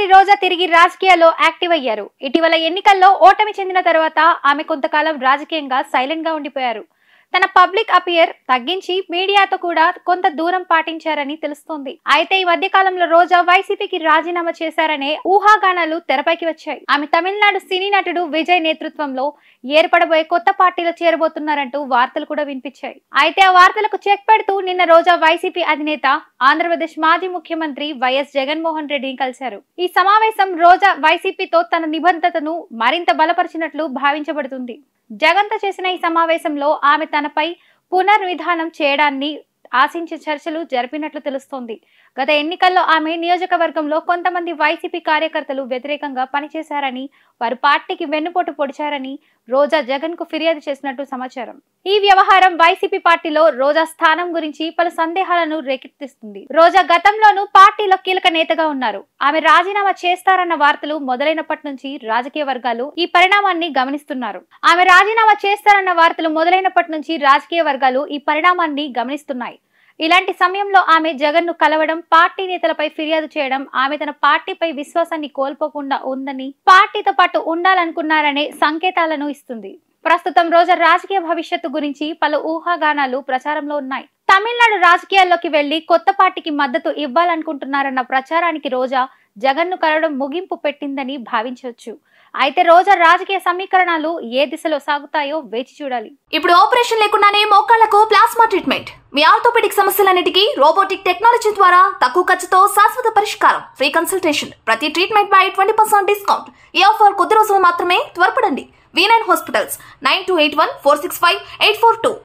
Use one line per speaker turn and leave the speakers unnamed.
నటి రోజా తిరిగి రాజకీయాల్లో యాక్టివ్ అయ్యారు ఇటీవల ఎన్నికల్లో ఓటమి చెందిన తర్వాత ఆమె కొంతకాలం రాజకీయంగా సైలెంట్ గా ఉండిపోయారు తన పబ్లిక్ అపియర్ తగ్గించి మీడియాతో కూడా కొంత దూరం పాటించారని తెలుస్తోంది అయితే ఈ మధ్య కాలంలో రోజా వైసీపీకి రాజీనామా చేశారనే ఊహాగానాలు తెరపైకి వచ్చాయి ఆమె తమిళనాడు సినీ నటుడు విజయ్ నేతృత్వంలో ఏర్పడబోయే కొత్త పార్టీలో చేరబోతున్నారంటూ వార్తలు కూడా వినిపించాయి అయితే ఆ వార్తలకు చెక్ పెడుతూ నిన్న రోజా వైసీపీ అధినేత ఆంధ్రప్రదేశ్ మాజీ ముఖ్యమంత్రి వైఎస్ జగన్మోహన్ రెడ్డిని కలిశారు ఈ సమావేశం రోజా వైసీపీతో తన నిబద్ధతను మరింత బలపరిచినట్లు భావించబడుతుంది జగన్తో చేసిన ఈ సమావేశంలో ఆమె తనపై పునర్విధానం చేయడాన్ని ఆశించే చర్చలు జరిపినట్లు తెలుస్తోంది గత ఎన్నికల్లో ఆమె నియోజకవర్గంలో కొంతమంది వైసీపీ కార్యకర్తలు వ్యతిరేకంగా పనిచేశారని వారు పార్టీకి వెన్నుపోటు పొడిచారని రోజా జగన్ కు ఫిర్యాదు చేసినట్టు సమాచారం ఈ వ్యవహారం వైసీపీ పార్టీలో రోజా స్థానం గురించి పలు సందేహాలను రేకెత్తిస్తుంది రోజా గతంలోనూ పార్టీలో కీలక నేతగా ఉన్నారు ఆమె రాజీనామా చేస్తారన్న వార్తలు మొదలైనప్పటి నుంచి రాజకీయ వర్గాలు ఈ పరిణామాన్ని గమనిస్తున్నారు ఆమె రాజీనామా చేస్తారన్న వార్తలు మొదలైనప్పటి నుంచి రాజకీయ వర్గాలు ఈ పరిణామాన్ని గమనిస్తున్నాయి ఇలాంటి సమయంలో ఆమె జగన్ ను కలవడం పార్టీ నేతలపై ఫిర్యాదు చేయడం ఆమె తన పార్టీపై విశ్వాసాన్ని కోల్పోకుండా ఉందని పార్టీతో పాటు ఉండాలనుకున్నారనే సంకేతాలను ఇస్తుంది ప్రస్తుతం రోజా రాజకీయ భవిష్యత్తు గురించి పలు ఊహాగానాలు ప్రచారంలో ఉన్నాయి తమిళనాడు రాజకీయాల్లోకి వెళ్లి కొత్త పార్టీకి మద్దతు ఇవ్వాలనుకుంటున్నారన్న ప్రచారానికి రోజా జగన్ ను కలవడం ముగింపు పెట్టిందని భావించవచ్చు అయితే రోజా రాజకీయ సమీకరణాలు ఏ దిశలో సాగుతాయో వేచి చూడాలి
ఇప్పుడు ఆపరేషన్ లేకుండానే మోకాళ్లకు ప్లాస్మా ట్రీట్మెంట్ మీ ఆర్థోపెడిక్ సమస్యలన్నిటికీ రోబోటిక్ టెక్నాలజీ ద్వారా తక్కువ ఖర్చుతో శాశ్వత పరిష్కారం ఫ్రీ కన్సల్టేషన్ ప్రతి ట్రీట్మెంట్ పై ట్వంటీ పర్సెంట్ డిస్కౌంట్ ఈ ఆఫర్ కొద్ది రోజులు మాత్రమే త్వరపడండి V nine hospitals nine two eight one four six five eight four two